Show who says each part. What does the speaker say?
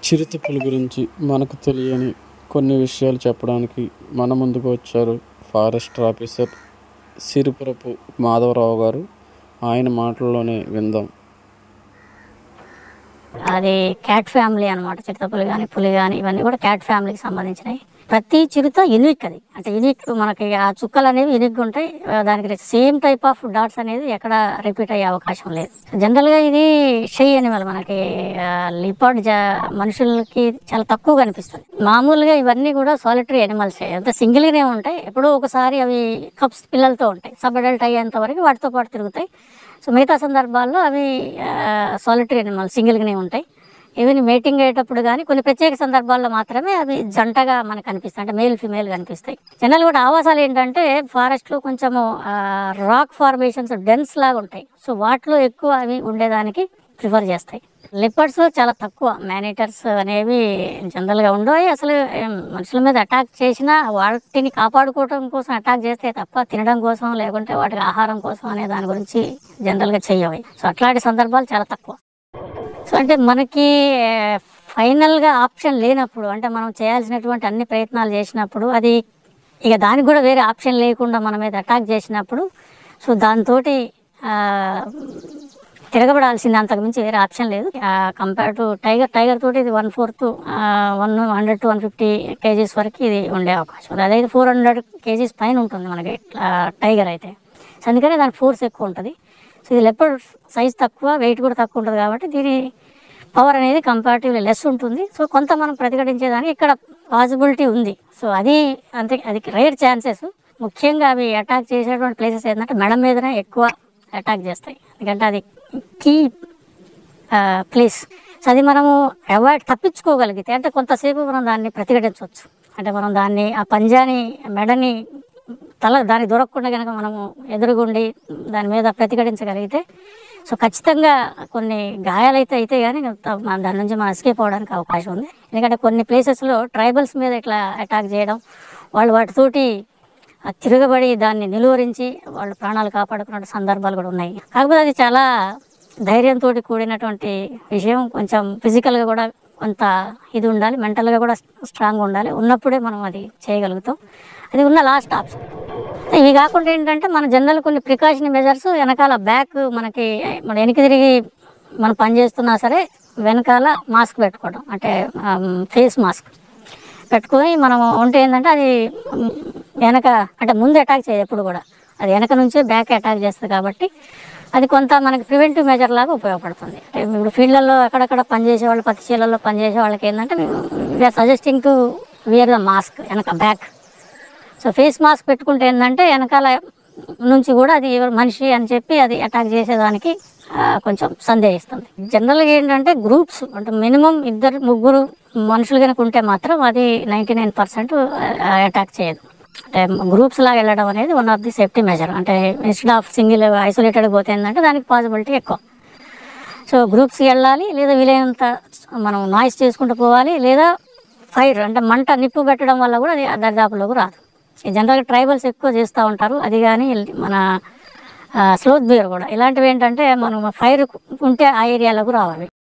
Speaker 1: చిరుతపుల గురించి మనకు తెలియని కొన్ని విషయాలు చెప్పడానికి మన ముందుకు వచ్చారు ఫారెస్ట్ ఆఫీసర్ సిరిపురపు మాధవరావు గారు ఆయన మాటల్లోనే విందాం
Speaker 2: అది క్యాట్ ఫ్యామిలీ అనమాట చిరుతపులి కానీ పులి కానీ ఇవన్నీ కూడా క్యాట్ ఫ్యామిలీకి సంబంధించినవి ప్రతి చిరుత యునిక్ అది అంటే యునిక్ మనకి ఆ చుక్కలు అనేవి యునిక్ ఉంటాయి ఆ, దానికి సేమ్ టైప్ ఆఫ్ డాట్స్ అనేది ఎక్కడ రిపీట్ అయ్యే అవకాశం లేదు జనరల్గా ఇది షై అనిమల్ మనకి లిపార్డ్ మనుషులకి చాలా తక్కువ కనిపిస్తుంది మామూలుగా ఇవన్నీ కూడా సాలిటరీ అనిమల్స్ అంత సింగిల్గానే ఉంటాయి ఎప్పుడో ఒకసారి అవి కప్స్ పిల్లలతో ఉంటాయి సబ్ అడల్ట్ అయ్యేంత వరకు వాటితో పాటు తిరుగుతాయి సో మిగతా సందర్భాల్లో అవి సాలిటరీ అనిమల్ సింగిల్గానే ఉంటాయి ఈవెన్ మేటింగ్ అయ్యేటప్పుడు కానీ కొన్ని ప్రత్యేక సందర్భాల్లో మాత్రమే అవి జంటగా మనకు కనిపిస్తాయి అంటే మేల్ ఫిమేల్ కనిపిస్తాయి జనరల్ కూడా ఆవాసాలు ఏంటంటే ఫారెస్ట్లో కొంచెము రాక్ ఫార్మేషన్స్ డెన్స్ లాగా ఉంటాయి సో వాటిలో ఎక్కువ అవి ఉండేదానికి ప్రిఫర్ చేస్తాయి లిపర్డ్స్ చాలా తక్కువ మేనేటర్స్ అనేవి జనరల్గా ఉండవు అసలు ఏం మనుషుల మీద అటాక్ చేసినా వాటిని కాపాడుకోవడం కోసం అటాక్ చేస్తే తప్ప తినడం కోసం లేకుంటే వాటికి ఆహారం కోసం అనే దాని గురించి జనరల్గా చెయ్యవి సో అట్లాంటి సందర్భాలు చాలా తక్కువ సో అంటే మనకి ఫైనల్గా ఆప్షన్ లేనప్పుడు అంటే మనం చేయాల్సినటువంటి అన్ని ప్రయత్నాలు చేసినప్పుడు అది ఇక దానికి కూడా వేరే ఆప్షన్ లేకుండా మన మీద అటాక్ చేసినప్పుడు సో దాంతో తిరగబడాల్సింది అంతకు మించి వేరే ఆప్షన్ లేదు కంపేర్ టు టైగర్ టైగర్ తోటి ఇది one fourth one hundred to one fifty kgs వరకు ఇది ఉండే అవకాశం ఉంది అదైతే ఫోర్ హండ్రెడ్ కేజీస్ పైన ఉంటుంది మనకి టైగర్ అయితే సో అందుకని దాని ఫోర్స్ ఎక్కువ ఉంటుంది సో ఇది లెపర్డ్ సైజ్ తక్కువ వెయిట్ కూడా తక్కువ ఉంటుంది కాబట్టి దీని పవర్ అనేది కంపారిటివ్లీ లెస్ ఉంటుంది సో కొంత మనం ప్రతిఘటించేదానికి ఇక్కడ పాసిబిలిటీ ఉంది సో అది అంతే అది రేర్ ఛాన్సెస్ ముఖ్యంగా అవి అటాక్ చేసేటువంటి ప్లేసెస్ ఏంటంటే మెడ మీదనే ఎక్కువ అటాక్ చేస్తాయి ఎందుకంటే అది కీ ప్లేస్ సో అది మనము అవాయిడ్ తప్పించుకోగలిగితే అంటే కొంతసేపు మనం దాన్ని ప్రతిఘటించవచ్చు అంటే మనం దాన్ని ఆ పంజాని మెడని తల దాన్ని దొరకకుండా కనుక మనము ఎదురుగుండి దాని మీద ప్రతిఘటించగలిగితే సో ఖచ్చితంగా కొన్ని గాయాలైతే అయితే కానీ దాని నుంచి మనం ఎస్కేప్ అవడానికి అవకాశం ఉంది ఎందుకంటే కొన్ని ప్లేసెస్లో ట్రైబల్స్ మీద ఇట్లా అటాక్ చేయడం వాళ్ళు వాటితోటి ఆ తిరగబడి దాన్ని నిలువరించి వాళ్ళు ప్రాణాలు కాపాడుకున్న సందర్భాలు కూడా ఉన్నాయి కాకపోతే అది చాలా ధైర్యంతో కూడినటువంటి విషయం కొంచెం ఫిజికల్గా కూడా కొంత ఇది ఉండాలి మెంటల్గా కూడా స్ట్రాంగ్ ఉండాలి ఉన్నప్పుడే మనం అది చేయగలుగుతాం అది ఉన్న లాస్ట్ ఆప్షన్ ఇవి కాకుండా ఏంటంటే మన జనరల్ కొన్ని ప్రికాషన్ మెజర్స్ వెనకాల బ్యాక్ మనకి మన వెనక్కి తిరిగి మనం పని చేస్తున్నా సరే వెనకాల మాస్క్ పెట్టుకోవడం అంటే ఫేస్ మాస్క్ పెట్టుకొని మనం ఉంటే ఏంటంటే అది మ్, వెనక అంటే ముందు అటాక్ చేయదు ఎప్పుడు కూడా అది వెనక నుంచే బ్యాక్ అటాక్ చేస్తుంది కాబట్టి అది కొంత మనకి ప్రివెంటివ్ మెజర్ లాగా ఉపయోగపడుతుంది అంటే ఇప్పుడు ఫీల్డ్లలో అక్కడక్కడ పనిచేసే వాళ్ళు పత్తి చీలలో పనిచేసే వాళ్ళకి ఏంటంటే we're suggesting to wear the mask వెనక బ్యాక్ సో ఫేస్ మాస్క్ పెట్టుకుంటే ఏంటంటే వెనకాల నుంచి కూడా అది ఎవరు మనిషి అని చెప్పి అది అటాక్ చేసేదానికి ఆ, కొంచెం సందేహిస్తుంది జనరల్గా ఏంటంటే గ్రూప్స్ అంటే మినిమం ఇద్దరు ముగ్గురు మనుషులు కనుక ఉంటే మాత్రం అది నైంటీ నైన్ పర్సెంట్ అటాక్ చేయదు అంటే గ్రూప్స్ లాగా వెళ్ళడం అనేది one of the safety measure అంటే ఇన్స్టెడ్ ఆఫ్ సింగిల్ ఐసోలేటెడ్ పోతే ఏంటంటే దానికి పాసిబిలిటీ ఎక్కువ సో గ్రూప్స్కి వెళ్ళాలి లేదా వీలైనంత మనం నాయిస్ చేసుకుంటూ పోవాలి లేదా ఫైర్ అంటే మంట నిప్పు పెట్టడం వల్ల కూడా అది దరిదాపులోకి రాదు ఈ జనరల్గా ట్రైబల్స్ ఎక్కువ చేస్తూ ఉంటారు అది కానీ మన స్లోత్ బియర్ కూడా ఇలాంటివి ఏంటంటే మనం ఫైర్ ఉంటే ఆ ఏరియాలోకి రావాలి